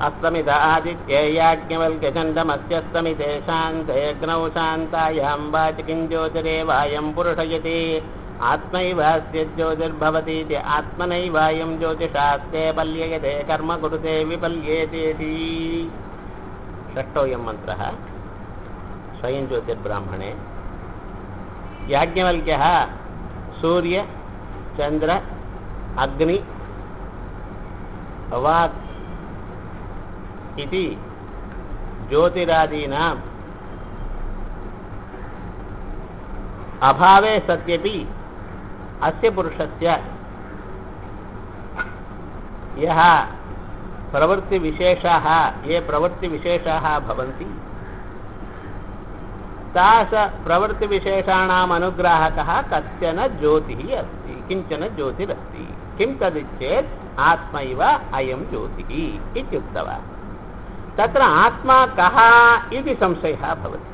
अस्तमित आदित्येयाज्ञवल्क्यचण्डमस्यस्तमिते शान्तयग्नौ शान्तायां वाचि किञ्ज्योतिरे वायं पुरुषयति आत्मैवास्य ज्योतिर्भवतीति आत्मनैवायं ज्योतिषास्ते पल्ययते कर्म कुरुते विपल्येतेति षष्ठोऽयं मन्त्रः स्वयं ज्योतिर्ब्राह्मणे याज्ञवल्क्यः सूर्य चन्द्र अग्नि वाक् इति ज्योतिरादीनाम् अभावे सत्यपि अस्य पुरुषस्य यः प्रवृत्तिविशेषाः ये प्रवृत्तिविशेषाः भवन्ति तास प्रवृत्तिविशेषाणाम् अनुग्राहकः कश्चन ज्योतिः अस्ति किञ्चन ज्योतिरस्ति किं तदिच्छेत् आत्मैव अयं ज्योतिः इत्युक्तवान् तत्र आत्मा कः इति संशयः भवति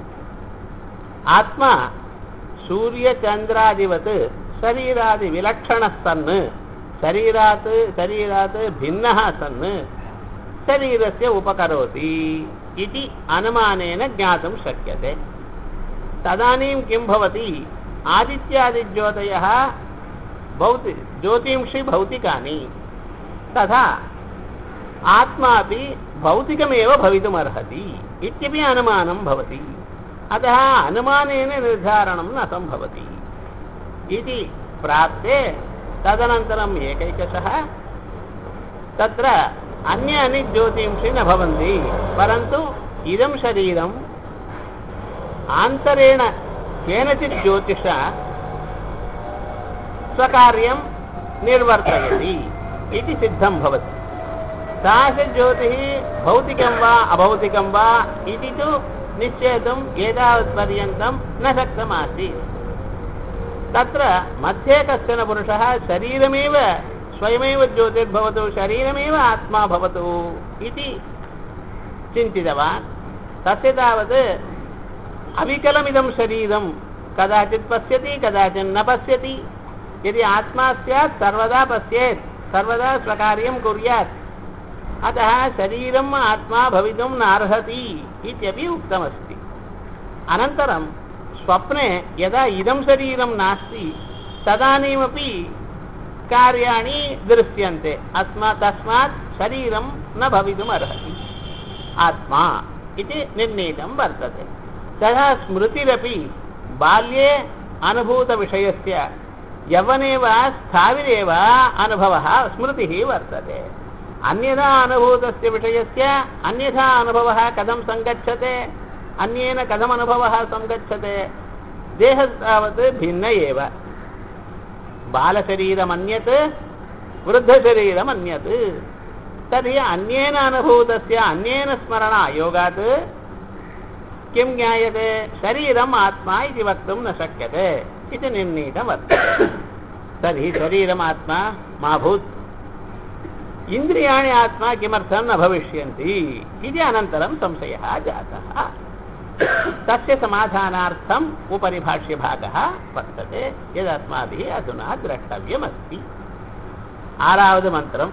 आत्मा सूर्यचन्द्रादिवत् शरीरादिविलक्षणः सन् शरीरात् शरीरात् भिन्नः सन् शरीरस्य उपकरोति इति अनुमानेन ज्ञातुं शक्यते तदानीं किं भवति आदित्यादिज्योतयः भौति ज्योतिंषि भौतिकानि तथा आत्मापि भौतिकमेव भवितुमर्हति इत्यपि अनुमानं भवति अतः अनुमानेन निर्धारणं न सम्भवति इति प्राप्ते तदनन्तरम् एकैकशः तत्र अन्यानि ज्योतिंषि न भवन्ति परन्तु इदं शरीरम् आन्तरेण केनचित् ज्योतिषा स्वकार्यं निर्वर्तयति इति सिद्धं भवति तादृशज्योतिः भौतिकं वा अभौतिकं वा इति तु निश्चेतुम् एतावत्पर्यन्तं न शक्तमासीत् तत्र मध्ये कश्चन पुरुषः शरीरमेव स्वयमेव ज्योतिर्भवतु शरीरमेव आत्मा भवतु इति चिन्तितवान् तस्य तावत् अविकलमिदं शरीरं कदाचित् पश्यति कदाचित् न पश्यति यदि आत्मा स्यात् सर्वदा पश्येत् सर्वदा स्वकार्यं कुर्यात् अतः शरीरम् आत्मा भवितुं नार्हति इत्यपि उक्तमस्ति अनन्तरं स्वप्ने यदा इदं शरीरं नास्ति तदानीमपि कार्याणि दृश्यन्ते अस्मा तस्मात् शरीरं न भवितुमर्हति आत्मा इति निर्णीतं वर्तते तथा स्मृतिरपि बाल्ये अनुभूतविषयस्य यवने वा स्थाविरे वा अनुभवः स्मृतिः वर्तते अन्यथा अनुभूतस्य विषयस्य अन्यथा अनुभवः कथं सङ्गच्छते अन्येन कथम् अनुभवः सङ्गच्छते देहस्तावत् भिन्न एव बालशरीरमन्यत् वृद्धशरीरमन्यत् तर्हि अन्येन अनुभूतस्य अन्येन स्मरणायोगात् किं ज्ञायते शरीरम् आत्मा इति वक्तुं न शक्यते इति निर्णीतं वर्तते तर्हि शरीरमात्मा मा भूत् इन्द्रियाणि आत्मा किमर्थं न भविष्यन्ति इति अनन्तरं संशयः जातः तस्य समाधानार्थम् उपरि भाष्यभागः वर्तते यदस्माभिः अधुना द्रष्टव्यमस्ति ஆறாவது மந்திரம்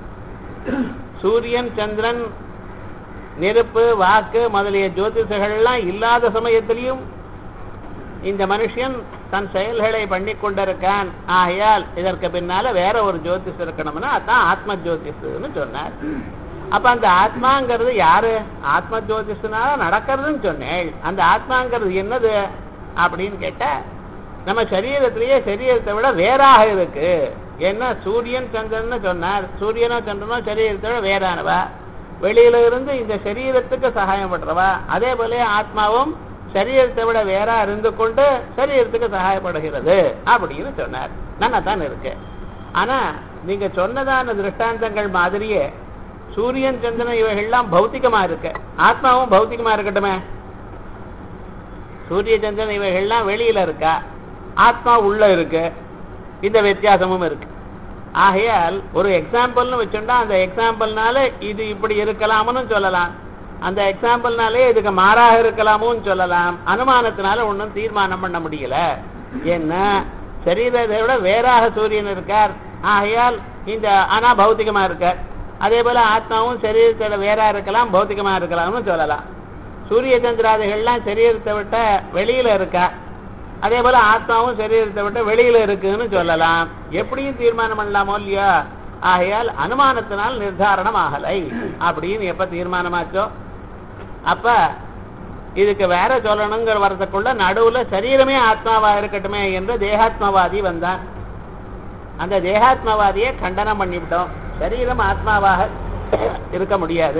சூரியன் சந்திரன் நெருப்பு வாக்கு முதலிய ஜோதிஷர்கள்லாம் இல்லாத சமயத்திலையும் இந்த மனுஷன் தன் செயல்களை பண்ணி கொண்டிருக்கான் ஆகையால் இதற்கு பின்னால வேற ஒரு ஜோதிஷ் இருக்கணும்னா அதான் ஆத்ம ஜோதிஷன்னு சொன்னார் அப்ப அந்த ஆத்மாங்கிறது யாரு ஆத்ம ஜோதிஷனால நடக்கிறதுன்னு சொன்னேன் அந்த ஆத்மாங்கிறது என்னது அப்படின்னு கேட்டா நம்ம சரீரத்திலேயே சரீரத்தை விட வேறாக இருக்கு ஏன்னா சூரியன் சந்திரன் சொன்னார் சூரியனோ சந்திரனோ சரீரத்தை விட வேறானவா வெளியில இருந்து இந்த சரீரத்துக்கு சகாயம் பண்றவா அதே போல ஆத்மாவும் சரீரத்தை விட வேறா இருந்து கொண்டு சரீரத்துக்கு சகாயப்படுகிறது அப்படின்னு சொன்னார் நல்லா தான் இருக்கு ஆனா நீங்க சொன்னதான திருஷ்டாந்தங்கள் மாதிரியே சூரியன் சந்திரன் இவைகள்லாம் பௌத்திகமா இருக்கு ஆத்மாவும் பௌத்திகமா இருக்கட்டுமே சூரிய சந்திரன் இவைகள்லாம் வெளியில இருக்கா ஆத்மா உள்ள இருக்கு இந்த வித்தியாசமும் இருக்கு ஆகையால் ஒரு எக்ஸாம்பிள்னு வச்சுட்டா அந்த எக்ஸாம்பிள்னால இது இப்படி இருக்கலாம்னு சொல்லலாம் அந்த எக்ஸாம்பிள்னாலே இதுக்கு மாறாக இருக்கலாமும் சொல்லலாம் அனுமானத்தினால ஒன்றும் தீர்மானம் பண்ண முடியல என்ன சரீரத்தை விட வேறாக சூரியன் இருக்கார் ஆகையால் இந்த ஆனா பௌத்திகமா இருக்கார் அதே போல ஆத்மாவும் சரீரத்தோட வேறா இருக்கலாம் பௌத்திகமா இருக்கலாம்னு சொல்லலாம் சூரிய சந்திராதிகள்லாம் சரீரத்தை விட்ட வெளியில இருக்கா அதே போல ஆத்மாவும் சரீரத்தை விட்டு வெளியில இருக்குன்னு சொல்லலாம் எப்படியும் தீர்மானம் பண்ணலாமோ இல்லையா ஆகையால் அனுமானத்தினால் நிர்தாரணம் ஆகலை அப்படின்னு எப்ப தீர்மானமாச்சோ அப்ப இதுக்கு வேற சொல்லணுங்கிற வரதுக்குள்ள நடுவுல சரீரமே ஆத்மாவா இருக்கட்டுமே என்று தேகாத்மவாதி வந்தான் அந்த தேகாத்மவாதியை கண்டனம் பண்ணிவிட்டோம் சரீரம் ஆத்மாவாக இருக்க முடியாது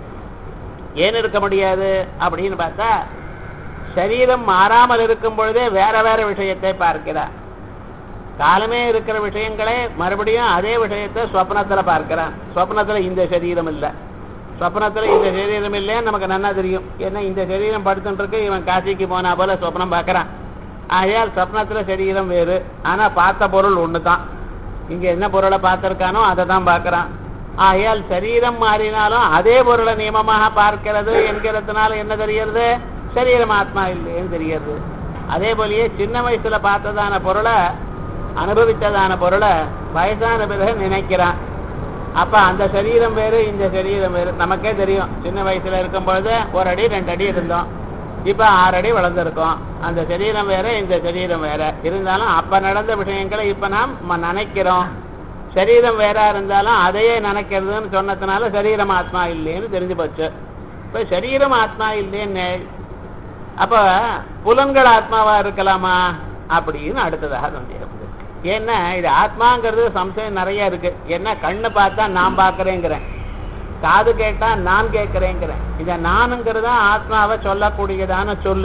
ஏன் இருக்க முடியாது அப்படின்னு பார்த்தா சரீரம் மாறாமல் இருக்கும் பொழுதே வேற வேற விஷயத்தை பார்க்கிறார் காலமே இருக்கிற விஷயங்களே மறுபடியும் அதே விஷயத்தை ஸ்வப்னத்துல பார்க்கிறான் ஸ்வப்னத்துல இந்த சரீரம் இல்லை ஸ்வப்னத்துல இந்த சரீரம் இல்லைன்னு நமக்கு நன்னா தெரியும் ஏன்னா இந்த சரீரம் படுத்துட்டு இருக்கு இவன் காசிக்கு போனா போல ஸ்வப்னம் பார்க்கறான் ஆகையால் ஸ்வப்னத்துல சரீரம் வேறு ஆனா பார்த்த பொருள் ஒண்ணுதான் இங்க என்ன பொருளை பார்த்திருக்கானோ அதை தான் பார்க்கறான் ஆகையால் சரீரம் மாறினாலும் அதே பொருளை நியமமாக பார்க்கிறது என்கிறதுனால என்ன தெரிகிறது சரீரம் ஆத்மா இல்லைன்னு தெரிகிறது அதே போலயே சின்ன வயசுல பார்த்ததான பொருளை அனுபவித்ததான பொருளை வயசான பிறகு நினைக்கிறான் அப்ப அந்த சரீரம் வேறு இந்த சரீரம் வேறு நமக்கே தெரியும் சின்ன வயசுல இருக்கும் பொழுது ஒரு அடி ரெண்டு அடி இருந்தோம் இப்ப ஆறு அடி வளர்ந்துருக்கோம் அந்த சரீரம் வேற இந்த சரீரம் வேற இருந்தாலும் அப்ப நடந்த விஷயங்களை இப்ப நாம் ம- நினைக்கிறோம் சரீரம் வேற இருந்தாலும் அதையே நினைக்கிறதுன்னு சொன்னதுனால சரீரம் ஆத்மா இல்லைன்னு தெரிஞ்சு போச்சு இப்ப சரீரம் ஆத்மா இல்லைன்னு அப்ப புலன்கள் ஆத்மாவா இருக்கலாமா அப்படின்னு அடுத்ததாக சந்தேகம் இருக்கு. ஏன்னா இது ஆத்மாங்கிறது சம்சயம் நிறைய இருக்கு என்ன கண்ணு பார்த்தா நான் பார்க்கறேங்கிறேன் காது கேட்டா நான் கேட்கிறேங்கிறேன் இந்த நானுங்கிறது ஆத்மாவை சொல்லக்கூடியதான சொல்லு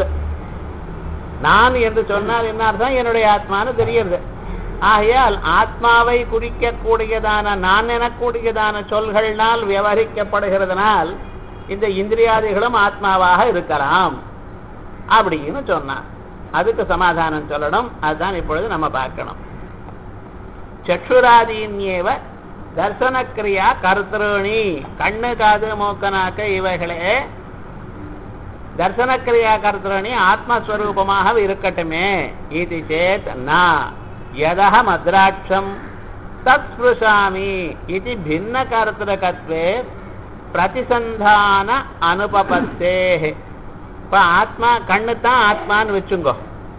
நான் என்று சொன்னால் என்ன அர்த்தம் என்னுடைய ஆத்மான்னு தெரியுது ஆகையால் ஆத்மாவை குறிக்கக்கூடியதான நான் எனக்கூடியதான சொல்கள்னால் விவரிக்கப்படுகிறதுனால் இந்த இந்திரியாதிகளும் ஆத்மாவாக இருக்கலாம் அப்படின்னு சொன்னான் அதுக்கு சமாதானம் சொல்லணும் அதுதான் இப்பொழுது நம்ம பார்க்கணும் சற்றுராதீன்யேவ தர்சனக்கிரியா கர்த்தருணி கண்ணு காது மூக்கு நாக்கு இவைகளே தர்சனக்கிரியா கர்த்தருணி ஆத்மஸ்வரூபமாக இருக்கட்டுமே இது சேத் ந யதஹ மத்ராட்சம் தத் ஸ்பிருஷாமி இது பின்ன கர்த்தகத்வே பிரதிசந்தான அனுபபத்தே இப்ப ஆத்மா கண்ணு தான் ஆத்மான்னு வச்சுங்கோ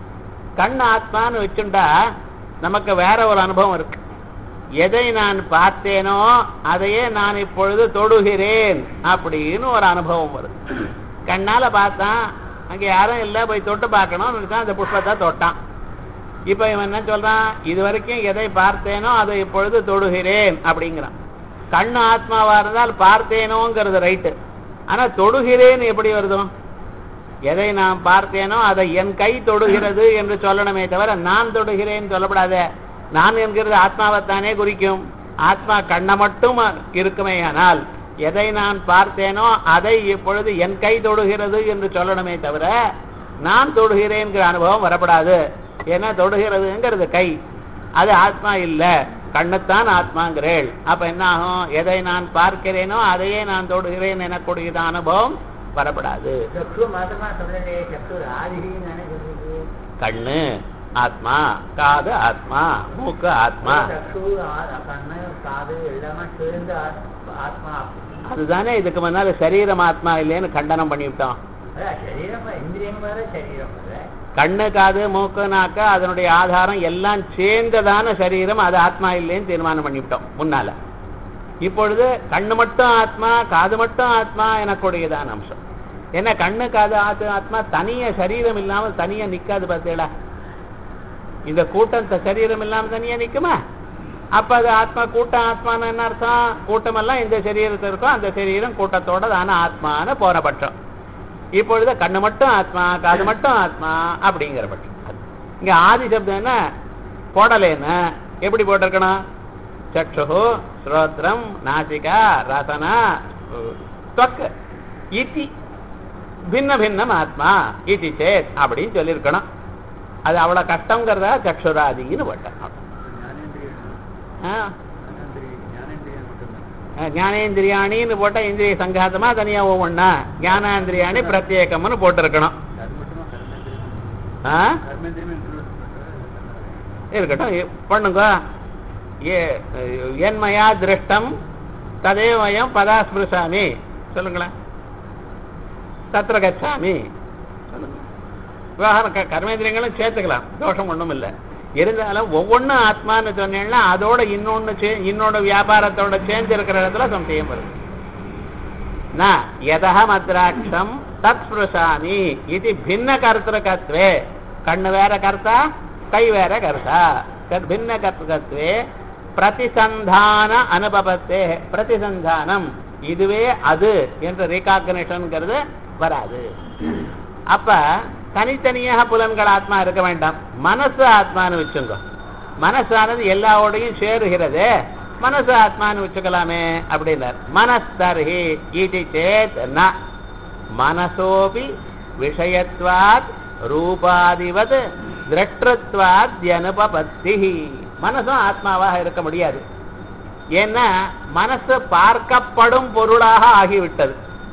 கண் ஆத்மான்னு வச்சுண்டா நமக்கு வேற ஒரு அனுபவம் இருக்கு எதை நான் பார்த்தேனோ அதையே நான் இப்பொழுது தொடுகிறேன் அப்படின்னு ஒரு அனுபவம் வருது கண்ணால பார்த்தான் அங்க யாரும் இல்ல போய் தொட்டு பார்க்கணும் அந்த புஷ்பத்தை தொட்டான் இப்ப இவன் என்ன சொல்றான் இது வரைக்கும் எதை பார்த்தேனோ அதை இப்பொழுது தொடுகிறேன் அப்படிங்கிறான் கண்ணு ஆத்மாவா இருந்தால் பார்த்தேனோங்கிறது ரைட்டு ஆனா தொடுகிறேன் எப்படி வருதும் எதை நான் பார்த்தேனோ அதை என் கை தொடுகிறது என்று சொல்லணுமே தவிர நான் தொடுகிறேன் சொல்லப்படாத நான் என்கிறது ஆத்மாவைத்தானே குறிக்கும் ஆத்மா கண்ணை மட்டும் இருக்குமே ஆனால் எதை நான் பார்த்தேனோ அதை இப்பொழுது என் கை தொடுகிறது என்று சொல்லணுமே தவிர நான் தொடுகிறேன்கிற அனுபவம் வரப்படாது ஏன்னா தொடுகிறதுங்கிறது கை அது ஆத்மா இல்ல கண்ணுத்தான் ஆத்மாங்கிறேள் அப்ப என்ன ஆகும் எதை நான் பார்க்கிறேனோ அதையே நான் தொடுகிறேன் எனக்கூடிய அனுபவம் வரப்படாது சக்ஷு மாத்திரமா சொல்லலையே சக்ஷு ஆதிரின்னு தானே சொல்றது கண்ணு ஆத்மா காது ஆத்மா மூக்கு ஆத்மா சக்ஷு ஆ- கண்ணு காது எல்லாமே சேர்ந்து ஆத்- ஆத்மா அதுதானே இதுக்கு முன்னால சரீரம் ஆத்மா இல்லைன்னு கண்டனம் பண்ணிவிட்டோம் அதான் சரீரம் இந்திரியம் வேற சரீரம் வேற கண்ணு காது மூக்கு நாக்கு அதனுடைய ஆதாரம் எல்லாம் சேர்ந்ததான சரீரம் அது ஆத்மா இல்லைன்னு தீர்மானம் பண்ணிவிட்டோம் முன்னால இப்பொழுது கண்ணு மட்டும் ஆத்மா காது மட்டும் ஆத்மா எனக்கூடியதான அம்சம் ஏன்னா கண்ணு காது ஆத்து ஆத்மா தனிய சரீரம் இல்லாம தனியா நிக்காது பார்த்தீங்களா இந்த கூட்டம் த- சரீரம் இல்லாம தனியா நிக்குமா அப்ப அது ஆத்மா கூட்டம் ஆத்மான்னு என்ன அர்த்தம் கூட்டமெல்லாம் இந்த சரீரத்தில் இருக்கும் அந்த சரீரம் கூட்டத்தோட தான ஆத்மான்னு போன பட்சம் இப்பொழுது கண்ணு மட்டும் ஆத்மா காது மட்டும் ஆத்மா அப்படிங்கிற பட்சம் இங்க ஆதி சப்தம் என்ன போடலேன்னு எப்படி போட்டிருக்கணும் சக்ஷு ஸ்ரோத்ரம் நாசிகா ரசனா தொக்கு இத்தி பின்ன பின்னம் ஆத்மா இத்தி சேத் அப்படின்னு சொல்லியிருக்கணும் அது அவ்வளவு கஷ்டங்கிறதா சக்ஷுராதின்னு போட்டேன் ஆ ஞானேந்திரியாணின்னு போட்டா இந்திரிய சங்காதமா தனியா ஒவ்வொன்னா ஞானேந்திரியாணி பிரத்யேகம்னு போட்டிருக்கணும் ஆ? இருக்கட்டும் இ- பண்ணுங்க ஏ என்மயா திருஷ்டம் ததேவயம் பதாஸ்பிருசாமி சொல்லுங்களேன் தத்திர கச்சாமி சொல்லுங்க விவகாரம் க- கர்மேந்திரியங்களும் சேர்த்துக்கலாம் தோஷம் ஒண்ணும் இல்லை இருந்தாலும் ஒவ்வொன்றும் ஆத்மான்னு சொன்னீங்கன்னா அதோட இன்னொன்னு சே இன்னொரு வியாபாரத்தோட சேர்ந்து இருக்கிற இடத்துல சம்சயம் வருது ந யதஹமத்ராட்சம் தத் ஸ்பிருஷாமி இது பின்ன கர்த்திருக்கத்வே கண்ணு வேற கர்த்தா கை வேற கர்த்தா தத் பின்ன கர்த்திருக்கத்வே பிரதிசந்தான அனுபவத்தே பிரதிசந்தானம் இதுவே அது என்ற ரீகாக்னிஷன்ங்கிறது வராது அப்ப தனித்தனியாக புலன்கள் ஆத்மா இருக்க வேண்டாம் மனசு ஆத்மான்னு வச்சுங்க மனசானது எல்லாவோடையும் சேருகிறது மனசு ஆத்மான்னு வச்சுக்கலாமே அப்படின்னார் மனஸ்தர்ஹி இது சேத் ந மனசோபி விஷயத்வாத் ரூபாதிவத் திரஷ்டத்வாத்யனுபபத்தி மனசும் ஆத்மாவாக இருக்க முடியாது ஏன்னா மனசு பார்க்கப்படும் பொருளாக ஆகிவிட்டது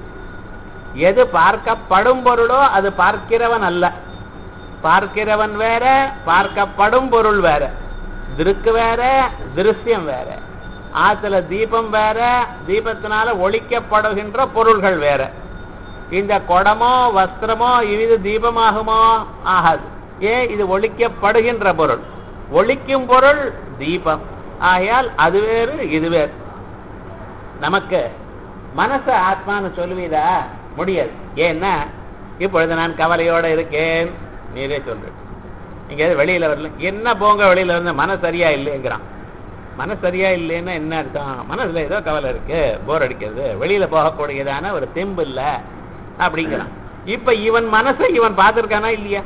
எது பார்க்கப்படும் பொருளோ அது பார்க்கிறவன் அல்ல பார்க்கிறவன் வேற பார்க்கப்படும் பொருள் வேற திருக்கு வேற திருஷ்யம் வேற ஆத்துல தீபம் வேற தீபத்தினால ஒழிக்கப்படுகின்ற பொருள்கள் வேற இந்த குடமோ வஸ்திரமோ இது தீபமாகுமோ ஆகாது ஏன் இது ஒழிக்கப்படுகின்ற பொருள் ஒழிக்கும் பொருள் தீபம் ஆகையால் அது வேறு இது வேறு நமக்கு மனச ஆத்மான்னு சொல்லுவீதா முடியாது ஏன்னா இப்பொழுது நான் கவலையோட இருக்கேன் நீரே சொல்லு இங்க வெளியில வரல என்ன போங்க வெளியில வந்து மனசு சரியா இல்லைங்கிறான் மனசு சரியா இல்லைன்னா என்ன அர்த்தம் மனசுல ஏதோ கவலை இருக்கு போர் அடிக்கிறது வெளியில போகக்கூடியதான ஒரு தெம்பு இல்ல அப்படிங்கிறான் இப்ப இவன் மனசை இவன் பார்த்திருக்கானா இல்லையா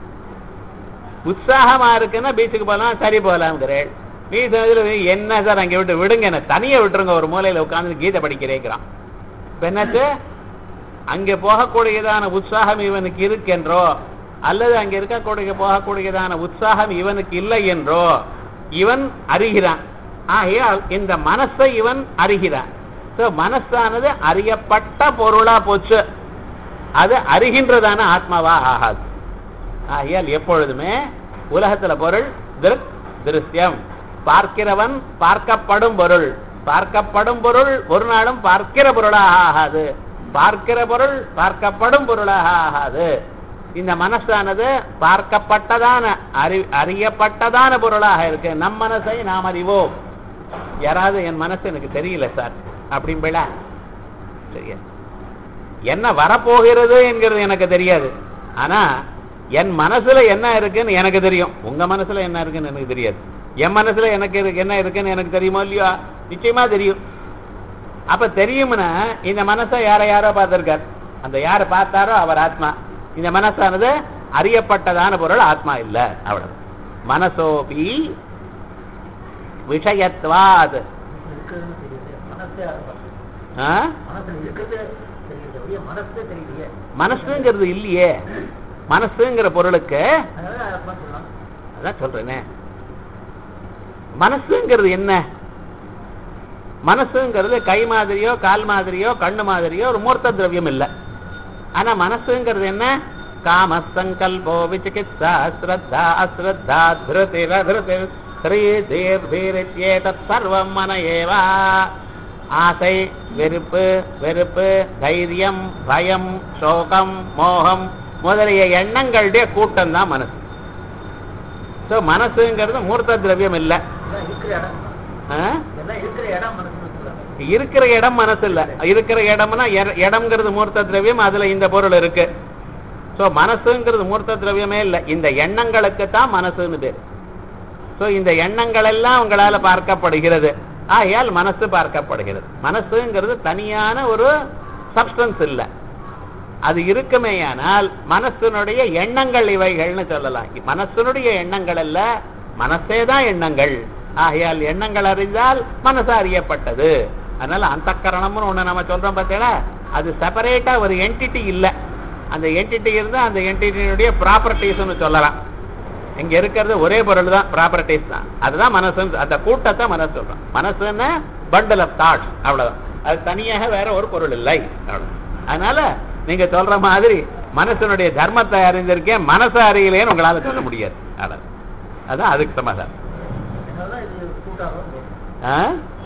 உற்சாகமா இருக்குன்னா பீச்சுக்கு போகலாம் சரி போகலாம்ங்கிறேன் பீச் என்ன சார் அங்க விட்டு விடுங்க என்ன தனியா விட்டுருங்க ஒரு மூலையில உட்கார்ந்து கீதை படிக்கிறேங்கிறான் இப்ப என்னாச்சு அங்கே போகக்கூடியதான உற்சாகம் இவனுக்கு இருக்கென்றோ அல்லது அங்க இருக்கக்கூடிய போகக்கூடியதான உற்சாகம் இவனுக்கு இல்லை என்றோ இவன் அறிகிறான் ஆகையால் இந்த மனசை இவன் அறிகிறான் So, மனசானது அறியப்பட்ட பொருளா போச்சு அது அறிகின்றதான ஆத்மாவா ஆகாது ஆகையால் எப்பொழுதுமே உலகத்துல பொருள் திருக் திருஷ்யம் பார்க்கிறவன் பார்க்கப்படும் பொருள் பார்க்கப்படும் பொருள் ஒரு நாளும் பார்க்கிற பொருளாக ஆகாது பார்க்கிற பொருள் பார்க்கப்படும் பொருளாக ஆகாது இந்த மனசானது பார்க்கப்பட்டதான அறி அறியப்பட்டதான பொருளாக இருக்கு நம் மனசை நாம் அறிவோம் யாராவது என் மனசு எனக்கு தெரியல சார் அப்படின்பல சரியா என்ன வரப்போகிறது என்கிறது எனக்கு தெரியாது ஆனா என் மனசுல என்ன இருக்குன்னு எனக்கு தெரியும் உங்க மனசுல என்ன இருக்குன்னு எனக்கு தெரியாது என் மனசுல எனக்கு இருக்கு- என்ன இருக்குன்னு எனக்கு தெரியுமோ இல்லையோ நிச்சயமா தெரியும் அப்ப தெரியும்னா இந்த மனசை யார யாரோ பார்த்திருக்கார் அந்த யாரை பார்த்தாரோ அவர் ஆத்மா இந்த மனசானது அறியப்பட்டதான பொருள் ஆத்மா இல்ல அவ்வளவு மனசோபி விஷயத்வாத் இருக்கிறதுன்னு தெரியல மனசே ஆரம்பம் ஆ? மனசுல இருக்கிறது தெரியல ஒழிய மனசே தெரியலையே மனசுங்கிறது இல்லையே மனசுங்கிற பொருளுக்கு அதனால ஆத்மா சொல்லலாம் அதான் சொல்றேனே மனசுங்கிறது என்ன மனசுங்கிறது கை மாதிரியோ கால் மாதிரியோ கண்ணு மாதிரியோ ஒரு மூர்த்த திரவியம் இல்லை ஆனா மனசுங்கிறது என்ன காம சங்கல்போ விசிகித்சா ஸ்ரத்தா அஸ்ரத்தா திருதிர திருதி ஸ்ரீ தீர் தீரித்யேதத் சர்வம் மன ஏவா ஆசை வெறுப்பு வெறுப்பு தைரியம் பயம் சோகம் மோகம் முதலிய எண்ணங்களுடைய கூட்டம் தான் மனசு ஸோ மனசுங்கிறது மூர்த்த திரவியம் இல்லை இதெல்லாம் இருக்கிற இடம் ஆ? இதெல்லாம் இருக்கிற இடம் மனசுன்னு சொல்றாங்க இருக்கிற இடம் மனசு இல்ல இருக்கிற இடம்னா எர- இடம்ங்கிறது மூர்த்த திரவியம் அதுல இந்த பொருள் இருக்கு சோ மனசுங்கிறது மூர்த்த திரவியமே இல்ல இந்த எண்ணங்களுக்கு தான் மனசுன்னு பேர் சோ இந்த எண்ணங்கள் எல்லாம் உங்களால பார்க்கப்படுகிறது ஆகையால் மனசு பார்க்கப்படுகிறது மனசுங்கிறது தனியான ஒரு சப்ஸ்டன்ஸ் இல்ல அது இருக்குமேயானால் மனசுனுடைய எண்ணங்கள் இவைகள்னு சொல்லலாம் மனசுனுடைய எண்ணங்கள் அல்ல மனசே தான் எண்ணங்கள் ஆகையால் எண்ணங்கள் அறிந்தால் மனசு அறியப்பட்டது அதனால அந்த கரணம்னு ஒண்ணு நம்ம சொல்றோம் பார்த்தீங்களா அது செப்பரேட்டா ஒரு என்டிட்டி இல்ல அந்த என்டிட்டி இருந்தா அந்த என்டிட்டியினுடைய ப்ராப்பர்ட்டிஸ்னு சொல்லலாம் இங்க இருக்கிறது ஒரே பொருள் தான் ப்ராப்பர்ட்டிஸ் தான் அதுதான் மனசு அந்த கூட்டத்தை மனசு சொல்றோம் மனசுன்னா பண்டல் ஆஃப் தாட்ஸ் அவ்வளவுதான் அது தனியாக வேற ஒரு பொருள் இல்லை அவ்வளவு அதனால நீங்க சொல்ற மாதிரி மனசனுடைய தர்மத்தை அறிந்திருக்கேன் மனசை அறியலேன்னு உங்களால சொல்ல முடியாது அவ்வளவு அதான் அதுக்கு சமாதானம் அதனாலதான் இது கூட்டாகும் ஆ?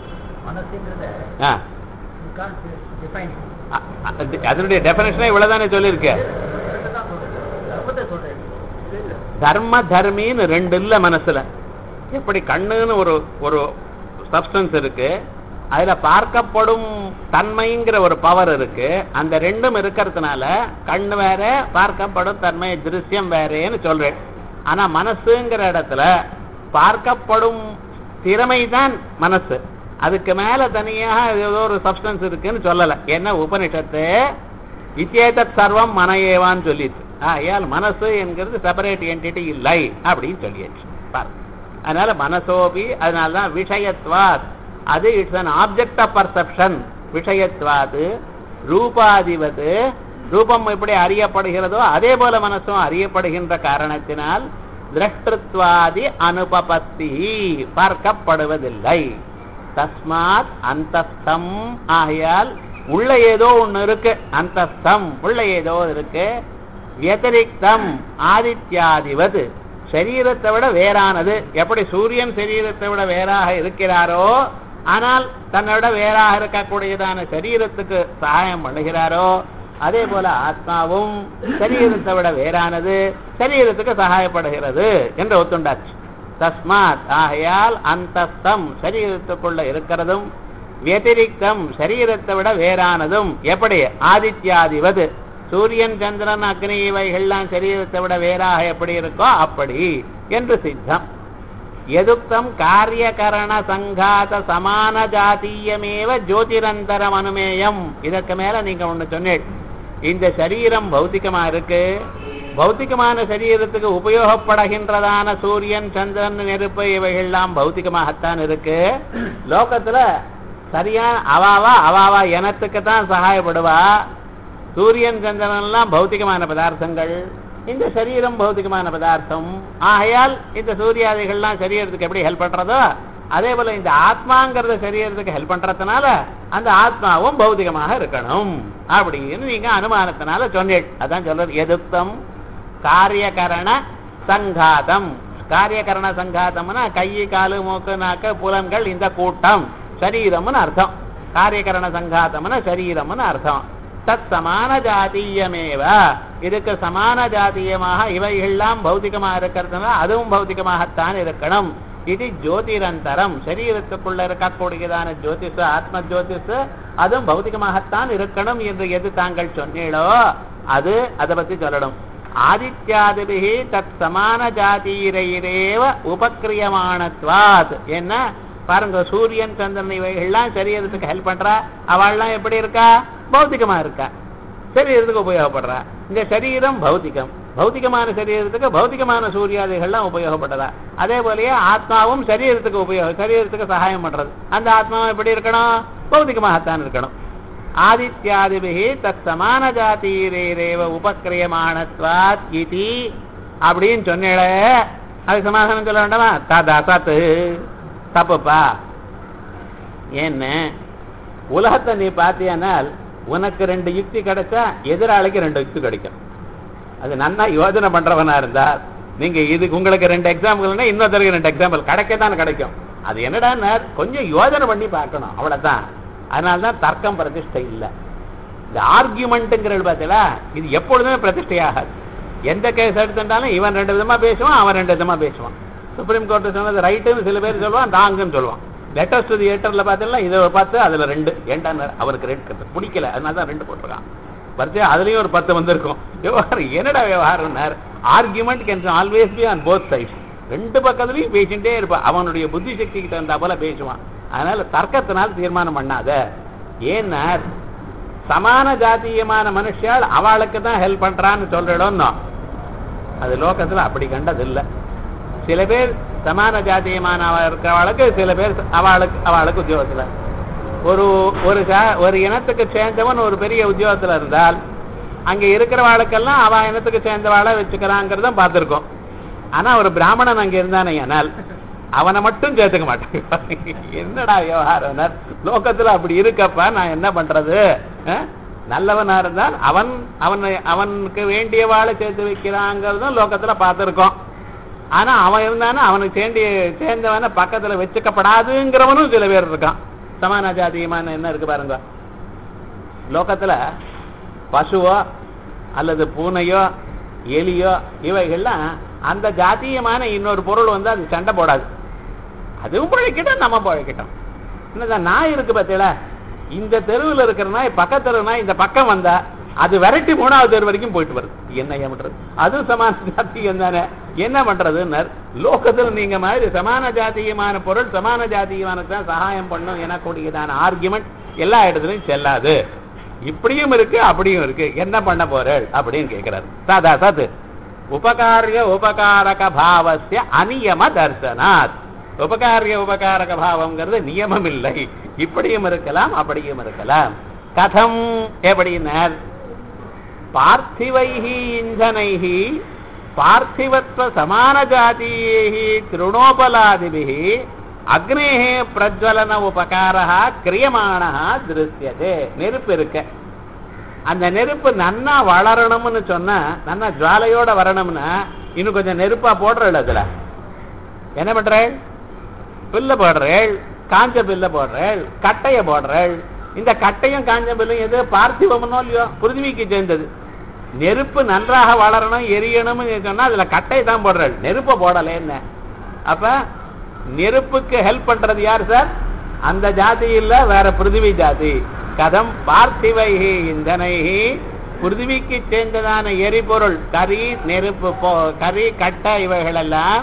மனசுங்கிறத ஆ you can't define it. அ- அ- அதனுடைய டெஃபினேஷனே இவ்வளவுதானே சொல்லியிருக்கேன் ரெண்டு தான் சொல்றேன். தர்மத்தை சொல்றேன். இல்ல, இல்ல. தர்ம தர்மின்னு ரெண்டு இல்ல மனசுல எப்படி கண்ணுன்னு ஒரு ஒரு சப்ஸ்டன்ஸ் இருக்கு அதுல பார்க்கப்படும் தன்மைங்கிற ஒரு பவர் இருக்கு அந்த ரெண்டும் இருக்கிறதுனால கண்ணு வேற பார்க்கப்படும் தன்மை திருஷ்யம் வேறேன்னு சொல்றேன் ஆனா மனசுங்கிற இடத்துல பார்க்கப்படும் திறமை தான் மனசு அதுக்கு மேல தனியாக ஏதோ ஒரு சப்ஸ்டன்ஸ் இருக்குன்னு சொல்லல என்ன உபனிஷத்து இச்சேதத் சர்வம் மன ஏவான்னு சொல்லிட்டு ஆகையால் மனசு என்கிறது செப்பரேட் என்டிட்டி இல்லை அப்படின்னு சொல்லியாச்சு பாருங்க அதனால மனசோபி அதனால தான் விஷயத்வாத் அது it's an object of perception விஷயத்வாது ரூபாதிவது ரூபம் எப்படி அறியப்படுகிறதோ அதே போல மனசும் அறியப்படுகின்ற காரணத்தினால் திரஷ்டத்வாதி அனுபபத்தி பார்க்கப்படுவதில்லை தஸ்மாத் அந்தஸ்தம் ஆகையால் உள்ள ஏதோ ஒண்ணு இருக்கு அந்தஸ்தம் உள்ள ஏதோ இருக்கு வியதிரிக்தம் ஆதித்யாதிவது சரீரத்தை விட வேறானது எப்படி சூரியன் சரீரத்தை விட வேறாக இருக்கிறாரோ ஆனால் தன்னை விட வேறாக இருக்கக்கூடியதான சரீரத்துக்கு சகாயம் பண்ணுகிறாரோ அதே போல ஆத்மாவும் சரீரத்தை விட வேறானது சரீரத்துக்கு சகாயப்படுகிறது என்று ஒத்துண்டாச்சு தஸ்மாத் ஆகையால் அந்தஸ்தம் சரீரத்துக்குள்ள இருக்கிறதும் व्यतिरिक्तம் சரீரத்தை விட வேறானதும் எப்படி ஆதித்யாதிவது சூரியன் சந்திரன் அக்னி இவைகள்லாம் சரீரத்தை விட வேறாக எப்படி இருக்கோ அப்படி என்று சித்தம் எதுக்தம் காரியகரண சங்காத சமான ஜாத்தீயமேவ ஜோதிரந்தரம் அனுமேயம் இதற்கு மேல நீங்க ஒண்ணு சொன்னீள் இந்த சரீரம் பௌத்திகமா இருக்கு பௌத்திகமான சரீரத்துக்கு உபயோகப்படுகின்றதான சூரியன் சந்திரன் நெருப்பு இவைகள்லாம் பௌத்திகமாகத்தான் இருக்கு லோகத்துல சரியான அவாவா அவாவா எனத்துக்கு தான் சகாயப்படுவா சூரியன் சந்திரன் எல்லாம் பௌத்திகமான பதார்த்தங்கள் இந்த சரீரம் பௌத்திகமான பதார்த்தம் ஆகையால் இந்த சூரியாதிகள்லாம் சரீரத்துக்கு எப்படி ஹெல்ப் பண்றதோ அதே போல இந்த ஆத்மாங்கிறத சரீரத்துக்கு ஹெல்ப் பண்றதுனால அந்த ஆத்மாவும் பௌத்திகமாக இருக்கணும் அப்படின்னு நீங்க அனுமானத்தினால சொன்னீள் அதான் சொல்றது எதுக்தம் காரியகரண சங்காதம் காரியகரண சங்காதம்னா கை காலு மூக்கு நாக்கு புலன்கள் இந்த கூட்டம் சரீரம்னு அர்த்தம் காரியகரண சங்காதம்னா சரீரம்னு அர்த்தம் தத் சமான ஜாதீயமேவ இதுக்கு சமான ஜாதீயமாக இவைகள்லாம் பௌத்திகமா இருக்கிறதுனால அதுவும் பௌத்திகமாகத்தான் இருக்கணும் இது ஜோதிரந்தரம் சரீரத்துக்குள்ள இருக்கக்கூடியதான ஜோதிஷ ஆத்ம ஜோதிஷ அதுவும் பௌத்திகமாகத்தான் இருக்கணும் என்று எது தாங்கள் சொன்னீங்களோ அது அதை பத்தி சொல்லணும் ஆதித்யாதிபிகி தத் சமான ஜாதீரையிரேவ உபக்கிரியமானத்வாத் என்ன பாருங்க சூரியன் சந்திரன் இவைகள்லாம் சரீரத்துக்கு ஹெல்ப் பண்றா அவள்லாம் எப்படி இருக்கா பௌத்திகமா இருக்கா சரீரத்துக்கு உபயோகப்படுறா இந்த சரீரம் பௌத்திகம் பௌத்திகமான சரீரத்துக்கு பௌத்திகமான சூரியாதிகள்லாம் உபயோகப்படுறா அதே போலயே ஆத்மாவும் சரீரத்துக்கு உபயோக சரீரத்துக்கு சகாயம் பண்றது அந்த ஆத்மாவும் எப்படி இருக்கணும் பௌத்திகமாகத்தான் இருக்கணும் ஆதித்யாதிபிகி தத் சமான ஜாத்தீரேரேவ உபக்கிரியமானத்வாத் இதி அப்படின்னு சொன்னேளே அதுக்கு சமாதானம் சொல்ல வேண்டாமா ததா சத்து தப்புப்பா என்ன உலகத்தை நீ பார்த்தியானால் உனக்கு ரெண்டு யுக்தி கிடைச்சா எதிராளிக்கு ரெண்டு யுக்தி கிடைக்கும் அது நன்னா யோஜனை பண்றவனா இருந்தால் நீங்க இதுக்கு உங்களுக்கு ரெண்டு எக்ஸாம்பிள்னா இன்னொருத்தருக்கு ரெண்டு எக்ஸாம்பிள் கிடைக்கத்தான் கிடைக்கும் அது என்னடான்னா கொஞ்சம் யோஜனை பண்ணி பார்க்கணும் அவ்வளவுதான் அதனால தான் தர்க்கம் பிரதிஷ்டை இல்லை இந்த ஆர்கியூமெண்ட்டுங்கிறது பார்த்தீங்களா இது எப்பொழுதுமே பிரதிஷ்டை ஆகாது எந்த கேஸ் எடுத்துட்டாலும் இவன் ரெண்டு விதமா பேசுவான் அவன் ரெண்டு விதமா பேசுவான் சுப்ரீம் கோர்ட் சொன்னது ரைட்டுன்னு சில பேர் சொல்லுவான் ராங்குன்னு சொல்லுவான் லெட்டஸ்ட் தி ஏட்டர்ல பார்த்தீங்கன்னா இதை பத்து அதுல ரெண்டு ஏன்டா அவருக்கு ரெண்டு பிடிக்கல அதனால தான் ரெண்டு போட்டிருக்கான் வரிசையா அதுலயும் ஒரு பத்து வந்திருக்கும் விவகாரம் என்னடா விவகாரம்னார் argument can always be on both sides ரெண்டு பக்கத்துலயும் பேசிட்டே இருப்பான் அவனுடைய புத்தி சக்திக்கு தகுந்த போல பேசுவான் அதனால தர்க்கத்தினால் தீர்மானம் பண்ணாத ஏன்னா சமான ஜாத்தியமான மனுஷால் அவளுக்கு தான் ஹெல்ப் பண்றான்னு சொல்றோம்னோ அது லோகத்துல அப்படி கண்டது இல்ல சில பேர் சமான ஜாத்தியமான இருக்கிறவளுக்கு சில பேர் அவளுக்கு அவளுக்கு உத்தியோகத்துல ஒரு ஒரு ஜா- ஒரு இனத்துக்கு சேர்ந்தவன் ஒரு பெரிய உத்தியோகத்துல இருந்தால் அங்க இருக்கிறவாளுக்கெல்லாம் அவ இனத்துக்கு சேர்ந்தவாளை வச்சுக்கிறாங்கிறத பார்த்திருக்கோம் ஆனா ஒரு பிராமணன் அங்க இருந்தானே ஆனால் அவனை மட்டும் சேர்த்துக்க மாட்டான் என்னடா விவகாரம் லோகத்துல அப்படி இருக்கப்பா நான் என்ன பண்றது அஹ்? நல்லவனா இருந்தால் அவன் அவனை அவனுக்கு வேண்டியவாளை சேர்த்து வைக்கிறாங்கிறதும் லோகத்துல பார்த்திருக்கோம் ஆனா அவன் இருந்தானா அவனுக்கு சேர்ந்து சேர்ந்தவனை பக்கத்துல வச்சுக்கப்படாதுங்கிறவனும் சில பேர் இருக்கான் சமான ஜாதியமான என்ன இருக்கு பாருங்க லோகத்துல பசுவோ அல்லது பூனையோ எலியோ இவைகள்லாம் அந்த ஜாத்தியமான இன்னொரு பொருள் வந்து அது சண்டை போடாது அதுவும் பழைக்கிட்டோம் நம்ம பழைக்கிட்டோம் என்னதான் நாய் இருக்கு பார்த்தீங்களா இந்த தெருவில் இருக்கிற நாய் பக்கத்து நாய் இந்த பக்கம் வந்தா அது விரட்டி மூணாவது தெரு வரைக்கும் போயிட்டு வருது என்ன ஏன் பண்றது அதுவும் சமான ஜாத்தியம் தானே என்ன பண்றதுன்னு லோகத்துல நீங்க மாதிரி சமான ஜாத்தியமான பொருள் சமான ஜாத்தியமானது தான் சகாயம் பண்ணும் எனக்கூடியதான ஆர்குமெண்ட் எல்லா இடத்துலயும் செல்லாது இப்படியும் இருக்கு அப்படியும் இருக்கு என்ன பண்ண போறேள் அப்படின்னு கேட்கிறாரு சாதா சத் உபகாரிய உபகாரக பாவசிய அநியம தர்சனாத் உபகாரிய உபகாரக பாவம்ங்கிறது நியமம் இல்லை இப்படியும் இருக்கலாம் அப்படியும் இருக்கலாம் கதம் எப்படின்னார் பார்த்திவைஹி இஞ்சனைஹி பார்த்திவத்வ சமான ஜாதீயைஹி திருணோபலாதிபிஹி அக்னேஹ பிரஜ்வலன உபகாரः கிரியமானः திருஷ்யதே நெருப்பு இருக்க அந்த நெருப்பு நன்னா வளரணும்னு சொன்னா நன்னா ஜுவாலையோட வரணும்னா இன்னும் கொஞ்சம் நெருப்பா போடுறேள் அதுல என்ன பண்றேள் பில்ல போடுறேள் காஞ்ச பில்ல போடுறேள் கட்டைய போடுறேள் இந்த கட்டையும் காஞ்ச பில்லும் எது பார்த்திவம்னோ இல்லையோ பிருத்திவிக்கு சேர்ந்தது நெருப்பு நன்றாக வளரணும் எரியணும்னு சொன்னா அதுல கட்டை தான் போடுறாள் நெருப்பை போடல என்ன அப்ப நெருப்புக்கு ஹெல்ப் பண்றது யார் சார் அந்த ஜாதி இல்ல வேற பிருத்திவி ஜாதி கதம் பார்த்திவைஹி இந்தனைஹி பிருத்திவிக்கு சேர்ந்ததான எரிபொருள் கரி நெருப்பு போ- கரி கட்டை இவைகளெல்லாம்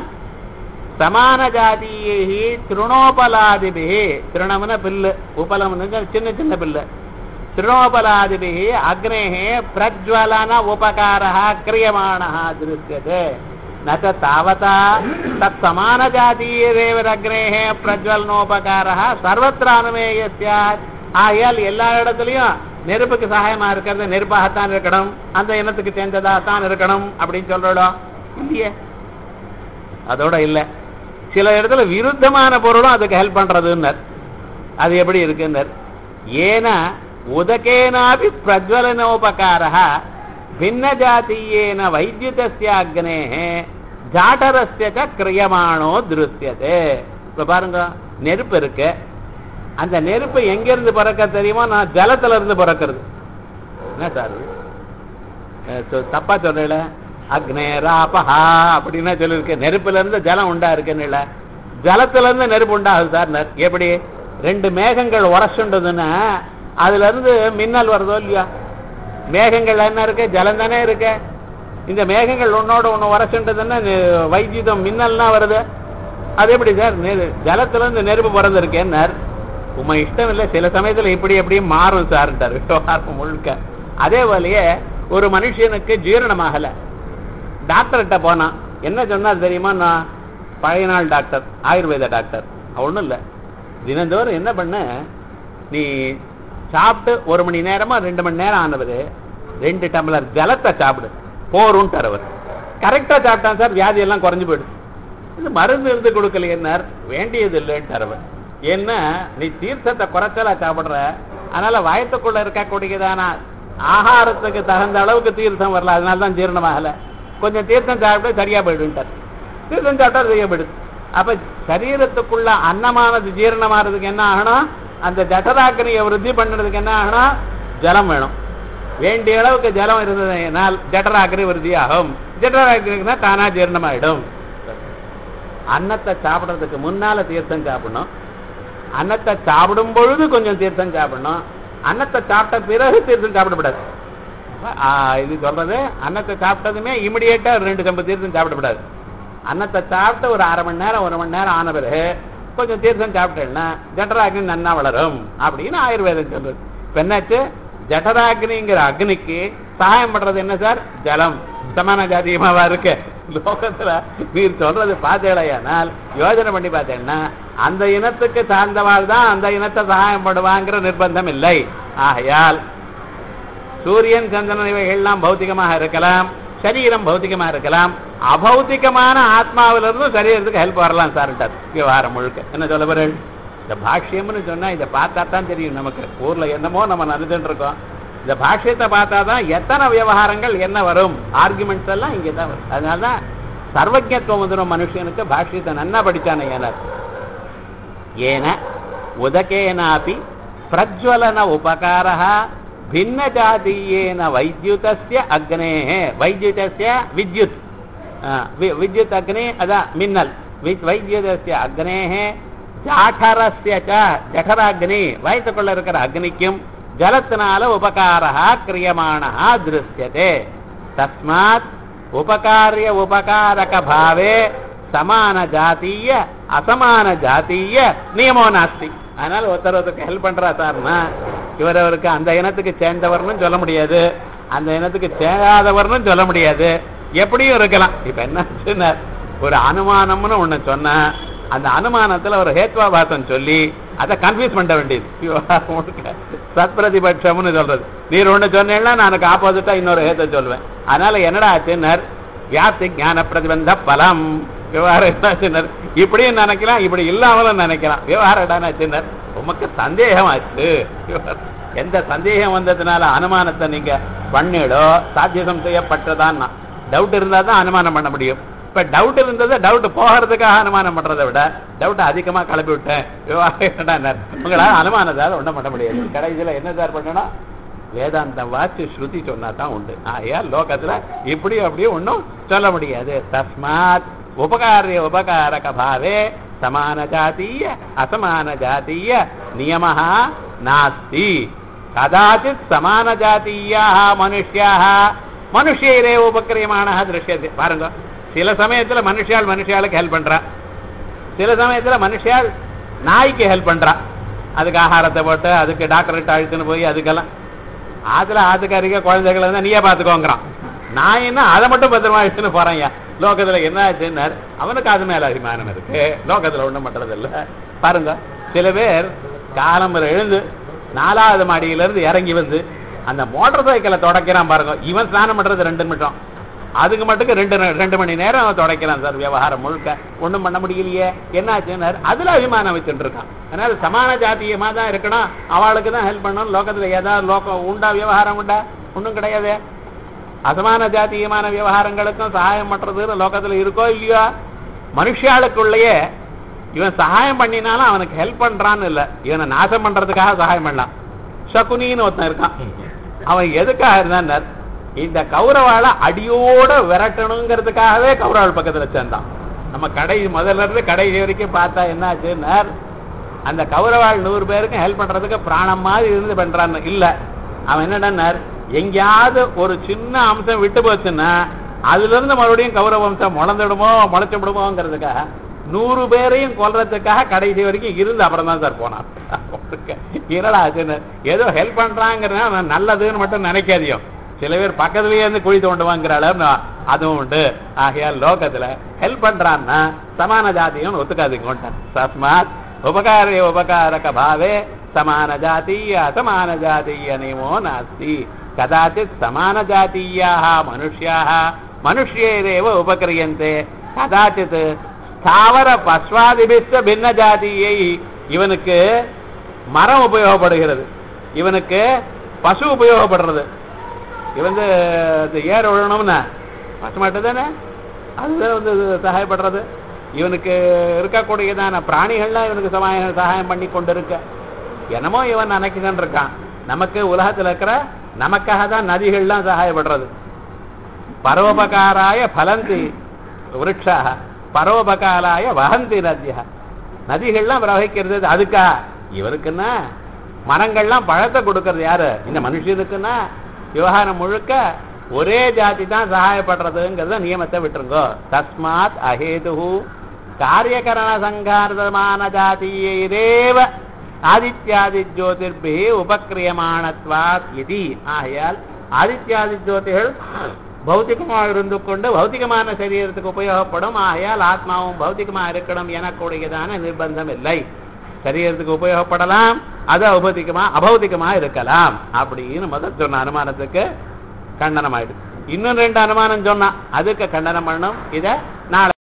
சமான ஜாதியை திருணோபலாதிபிகி திருணம்னா பில்லு உபலம்னு சின்ன சின்ன பில்லு திருணோபலாதிபிகி அக்னேஹே பிரஜ்வலன உபகாரः கிரியமாணः திருஷ்யते न च तावता तत् समानजातीयदेवरग्नेः பிரஜ்வலனோபகாரः சர்வத்திர அனுமேய ஸ்யாத் ஆகையால் எல்லா இடத்துலயும் நெருப்புக்கு சகாயமா இருக்கிறது நெருப்பாகத்தான் இருக்கணும் அந்த இனத்துக்கு சேர்ந்ததாகத்தான் இருக்கணும் அப்படின்னு சொல்றோம் இல்லையே அதோட இல்ல சில இடத்துல விருத்தமான பொருளும் அதுக்கு ஹெல்ப் பண்றதுன்னர் அது எப்படி இருக்குன்னர் ஏன உதகேனாபி பிரஜ்வலனோபகாரः भिन्नजातीयेन वैद्युतस्य अग्नेः ஜாட்டரஸ்ய ச கிரியமானோ திருஷ்யதே இப்ப பாருங்க நெருப்பு இருக்கு அந்த நெருப்பு எங்க இருந்து பிறக்க தெரியுமா நான் ஜலத்துல இருந்து பிறக்கிறது என்ன சார் இது? அஹ் சொ- தப்பா சொல்றேல அக்னேராபஹா அப்படின்னா சொல்லியிருக்கேன் நெருப்புல இருந்து ஜலம் உண்டா இருக்குன்னு ஜலத்துல இருந்து நெருப்பு உண்டாகுது சார் நெ- எப்படி ரெண்டு மேகங்கள் உரசுண்டதுன்னா அதுல இருந்து மின்னல் வருதோ இல்லையா மேகங்கள் என்ன இருக்கு ஜலம் தானே இருக்கு இந்த மேகங்கள் ஒன்னோட ஒண்ணு உரசுண்டதுன்னா நெ- வைத்யுதம் மின்னல்னா வருது அது எப்படி சார் நெரு- ஜலத்துல இருந்து நெருப்பு பிறந்திருக்கேன்னார் உமை இஷ்டம் இல்லை சில சமயத்துல இப்படி எப்படியும் மாறும் சார்ன்றார் விவகாரம் முழுக்க அதே போலயே ஒரு மனுஷனுக்கு ஜீரணமாகல டாக்டர்கிட்ட போனான் என்ன சொன்னார் தெரியுமா நான் பழைய நாள் டாக்டர் ஆயுர்வேத டாக்டர் ஒன்றும் இல்லை தினந்தோறும் என்ன பண்ண நீ சாப்பிட்டு ஒரு மணி நேரமா ரெண்டு மணி நேரம் ஆனவர் ரெண்டு டம்ளர் ஜலத்தை சாப்பிடு போரும்ட்டார் அவர் கரெக்டா சாப்பிட்டான் சார் வியாதி எல்லாம் குறைஞ்சு போயிடுது இது மருந்து இருந்து கொடுக்கலையேன்னார் வேண்டியது இல்லைன்ட்டார் அவர் ஏன்னா நீ தீர்த்தத்தை குறைச்சலா சாப்பிடுற அதனால வயத்துக்குள்ள இருக்கக்கூடியதான ஆகாரத்துக்கு தகுந்த அளவுக்கு தீர்த்தம் வரல அதனால தான் ஜீரணமாகல கொஞ்சம் தீர்த்தம் சாப்பிட்டு சரியா போயிடுன்ட்டார் தீர்த்தம் சாப்பிட்டா சரியா போயிடுது அப்ப சரீரத்துக்குள்ள அன்னமானது ஜீரணமாறதுக்கு என்ன ஆகணும் அந்த ஜఠராக்கினியை விருத்தி பண்ணுறதுக்கு என்ன ஆகணும் ஜலம் வேணும் வேண்டிய அளவுக்கு ஜலம் இருந்ததுனால் ஜఠராக்கினி விருத்தியாகும் ஜఠராக்கினா தானா ஜீரணமாயிடும் அன்னத்தை சாப்பிடுறதுக்கு முன்னால தீர்த்தம் சாப்பிடணும் அன்னத்தை சாப்பிடும் பொழுது கொஞ்சம் தீர்த்தம் சாப்பிடணும் அன்னத்தை சாப்பிட்ட பிறகு தீர்த்தம் சாப்பிடக்கூடாது ஆ, இது சொல்றது அன்னத்தை சாப்பிட்டதுமே இமிடியேட்டா ரெண்டு கம்பு தீர்த்தம் சாப்பிடக்கூடாது அன்னத்தை சாப்பிட்டு ஒரு அரை மணி நேரம் ஒரு மணி நேரம் ஆன பிறகு கொஞ்சம் தீர்த்தம் சாப்பிட்டேன்னா ஜட்டராக்னி நன்னா வளரும் அப்படின்னு ஆயுர்வேதம் சொல்றது இப்ப என்னாச்சு ஜட்டராக்னிங்கிற அக்னிக்கு சகாயம் பண்றது என்ன சார் ஜலம் சமான ஜாதியமாவா இருக்கு லோகத்துல நீர் சொல்றது பார்த்தேடையானால் யோஜனை பண்ணி பார்த்தேன்னா அந்த இனத்துக்கு சார்ந்தவாள் தான் அந்த இனத்தை சகாயம் பண்ணுவாங்கிற நிர்பந்தம் இல்லை ஆகையால் சூரியன் சந்திரன் இவைகள்லாம் பௌத்திகமாக இருக்கலாம் சரீரம் பௌத்திகமா இருக்கலாம் அபௌத்திகமான ஆத்மாவிலிருந்தும் சரீரத்துக்கு ஹெல்ப் வரலாம் சார்ட்டார் விவகாரம் முழுக்க என்ன சொல்ல போறேன் இந்த பாஷ்யம்னு சொன்னா இதை பார்த்தா தான் தெரியும் நமக்கு ஊர்ல என்னமோ நம்ம நினைச்சுட்டு இருக்கோம் இந்த பாஷ்யத்தை பார்த்தா தான் எத்தனை விவகாரங்கள் என்ன வரும் ஆர்குமெண்ட்ஸ் எல்லாம் இங்கே தான் வரும் அதனால தான் சர்வஜத்துவம் வந்துடும் மனுஷனுக்கு பாஷ்யத்தை நன்னா படிச்சானே ஏனார் ஏன உதகேனாपि பிரஜ்வலன உபகாரः भिन्नजातीयेन वैद्युतस्य अग्नेः वैद्युतस्य विद्युत् आ, वि- विद्युत् अग्ने अदा मिन्नल् वि- वैद्युतस्य अग्नेः ஜாठरस्य च ஜठराग्नि வயிற்றுக்குள்ள இருக்கிற அக்னிக்கும் ஜலத்தினால உபகாரः கிரியமாணः திருஷ்யते தஸ்மாத் உபகாரிய உபகாரக பாவே சமான ஜாத்தீய அசமான ஜாத்தீய நியமோ நாஸ்தி அதனால ஒருத்தர் ஒருத்தருக்கு ஹெல்ப் பண்றா சார்னா இவர் அவருக்கு அந்த இனத்துக்கு சேர்ந்தவர்னு சொல்ல முடியாது அந்த இனத்துக்கு சேராதவர்னு சொல்ல முடியாது எப்படியும் இருக்கலாம் இப்ப என்ன ஆச்சுன்னா, ஒரு அனுமானம்னு ஒண்ணு சொன்னா அந்த அனுமானத்துல ஒரு ஹேத்வாபாசம் சொல்லி அதை கன்ஃபியூஸ் பண்ண வேண்டியது விவகாரம் முழுக்க சத்பிரதிபட்சம்னு சொல்றது நீர் ஒண்ணு சொன்னேன்னா நான் எனக்கு ஆப்போசிட்டா இன்னொரு ஹேத்தை சொல்லுவேன் அதனால என்னடா ஆச்சுன்னர் வியாப்தி ஞான பிரதிபந்த பலம் விவகாரம் என்னாச்சுன்னர் இப்படியும் நினைக்கலாம் இப்படி இல்லாமலும் நினைக்கலாம் விவகாரம் என்னாச்சுன்னர் உமக்கு சந்தேகமாச்சு விவகாரம். எந்த சந்தேகம் வந்ததுனால அனுமானத்தை நீங்க பண்ணிடோ சாத்தியம் செய்யப்பட்டதான்னா டவுட் இருந்தா தான் அனுமானம் பண்ண முடியும் இப்ப டவுட் இருந்தது டவுட் போகிறதுக்காக அனுமானம் பண்றதை விட டவுட் அதிகமா கிளப்பி விட்டேன் விவகாரம் உங்களால அனுமானத்தால ஒண்ணும் பண்ண முடியாது கடைசியில என்ன சார் பண்ணணும் வேதாந்தம் வாச்சு ஸ்ருதி சொன்னா தான் உண்டு ஆகையா லோகத்துல இப்படி அப்படியே ஒண்ணும் சொல்ல முடியாது தஸ்மாத் உபகாரிய உபகாரக பாவே சமான ஜாத்தீய அசமான ஜாத்தீய நியமः நாஸ்தி கதாச்சித் சமான ஜாத்தீயாக மனுஷ்யாக மனுஷரே உபக்கிரியமான திருஷ்யத்தை பாருங்க சில சமயத்துல மனுஷால் மனுஷாளுக்கு ஹெல்ப் பண்றா சில சமயத்துல மனுஷால் நாய்க்கு ஹெல்ப் பண்றா அதுக்கு ஆகாரத்தை போட்டு அதுக்கு டாக்டர்கிட்ட அழுத்துன்னு போய் அதுக்கெல்லாம் ஆத்துல ஆத்துக்காரிக்க குழந்தைகளை இருந்தா நீயே பாத்துக்கோங்கிறான் நான் என்ன அதை மட்டும் பத்திரமா எடுத்துன்னு போறேன் லோகத்துல என்ன ஆச்சுன்னார் அவனுக்கு அது மேல அபிமானம் இருக்கு லோகத்துல ஒண்ணும் பண்றது இல்ல பாருங்க சில பேர் காலம்பரம் எழுந்து நாலாவது மாடியில இருந்து இறங்கி வந்து அந்த மோட்டார் சைக்கிளை தொடக்கிறான் பாருங்க இவன் ஸ்நானம் பண்றது ரெண்டு நிமிஷம் அதுக்கு மட்டுக்கு ரெண்டு நே- ரெண்டு மணி நேரம் அவன் தொடக்கிறான் சார் விவகாரம் முழுக்க ஒண்ணும் பண்ண முடியலையே என்னாச்சுன்னாரு அதுல அபிமானம் வச்சுட்டு இருக்கான் அதனால சமான ஜாத்தியமா தான் இருக்கணும் அவளுக்கு தான் ஹெல்ப் பண்ணணும் லோகத்துல ஏதாவது லோகம் உண்டா விவகாரம் உண்டா ஒண்ணும் கிடையாது அசமான ஜாத்தியமான விவகாரங்களுக்கும் சகாயம் பண்றதுன்னு லோகத்துல இருக்கோ இல்லையோ மனுஷாளுக்குள்ளேயே இவன் சகாயம் பண்ணினாலும் அவனுக்கு ஹெல்ப் பண்றான்னு இல்ல இவனை நாசம் பண்றதுக்காக சகாயம் பண்ணலாம் சகுனின்னு ஒருத்தன் இருக்கான் அவன் எதுக்காக இருந்தான் இந்த கௌரவால அடியோட விரட்டணுங்கிறதுக்காகவே கௌரவாள் பக்கத்துல சேர்ந்தான் நம்ம கடை முதல்ல இருந்து கடைசி வரைக்கும் பார்த்தா என்ன ஆச்சுன்னார் அந்த கௌரவாள் நூறு பேருக்கு ஹெல்ப் பண்றதுக்கு பிராணம் மாதிரி இருந்து பண்றான்னு இல்ல அவன் என்னடான்னார் எங்கேயாவது ஒரு சின்ன அம்சம் விட்டு போச்சுன்னா அதுல இருந்து மறுபடியும் கௌரவ வம்சம் முளந்துடுமோ முளைச்சு விடுமோங்கிறதுக்காக நூறு பேரையும் கொல்றதுக்காக கடைசி வரைக்கும் இருந்து அப்புறம் தான் சார் போனான் என்னடா ஆச்சுன்னு ஏதோ ஹெல்ப் பண்றாங்கிறதுனால நான் நல்லதுன்னு மட்டும் நினைக்காதியோ சில பேர் பக்கத்துலயே இருந்து குழி தோண்டுவாங்கிற அளவு அதுவும் உண்டு ஆகையால் லோகத்துல ஹெல்ப் பண்றான்னா சமான ஜாதியும் ஒத்துக்காதுங்க தஸ்மாத் உபகாரிய உபகாரக பாவே சமான ஜாத்தீய அசமான ஜாத்தீய நியமோ நாஸ்தி கதாச்சித் சமான ஜாத்தீயாக மனுஷ்யாக மனுஷ்யேரேவ உபகிரியந்தே கதாச்சித் ஸ்தாவர பஸ்வாதிபிஸ்த பின்ன ஜாதியை இவனுக்கு மரம் உபயோகப்படுகிறது இவனுக்கு பசு உபயோகப்படுறது இவன் வந்து இந்த ஏர் விழணும்னா பசு மட்டும் தானே அதுதான் வந்து இது சகாயப்படுறது இவனுக்கு இருக்கக்கூடியதான பிராணிகள்லாம் இவனுக்கு சமாய சகாயம் பண்ணி கொண்டு இருக்க என்னமோ இவன் நினைக்கிட்டு இருக்கான் நமக்கு உலகத்துல இருக்கிற நமக்காக தான் நதிகள்லாம் சகாயப்படுறது பரோபகாராய பலந்தி விருட்சாக பரோபகாராய வகந்தி நதியா நதிகள்லாம் பிரவகிக்கிறது அதுக்கா இவருக்குன்னா மரங்கள்லாம் பழத்தை கொடுக்கறது யாரு இந்த மனுஷனுக்குன்னா விவகாரம் முழுக்க ஒரே ஜாதி தான் சகாயப்படுறதுங்கிறத நியமத்தை விட்டுருங்கோ தஸ்மாத் அஹேது காரியகரண சங்காரதமான ஜாதியேரேவ ஆதித்யாதி ஜோதிர்பி உபக்கிரியமானத்வாத் இது ஆகையால் ஆதித்யாதி ஜோதிகள் பௌத்திகமாக இருந்து கொண்டு பௌத்திகமான சரீரத்துக்கு உபயோகப்படும் ஆகையால் ஆத்மாவும் பௌத்திகமாக இருக்கணும் எனக்கூடியதான நிர்பந்தம் இல்லை சரீரத்துக்கு உபயோகப்படலாம் அது அபௌதிகமா அபௌதிகமா இருக்கலாம் அப்படின்னு முதல் சொன்ன அனுமானத்துக்கு கண்டனம் ஆயிடுது இன்னும் ரெண்டு அனுமானம் சொன்னா அதுக்கு கண்டனம் பண்ணணும் இத நாளை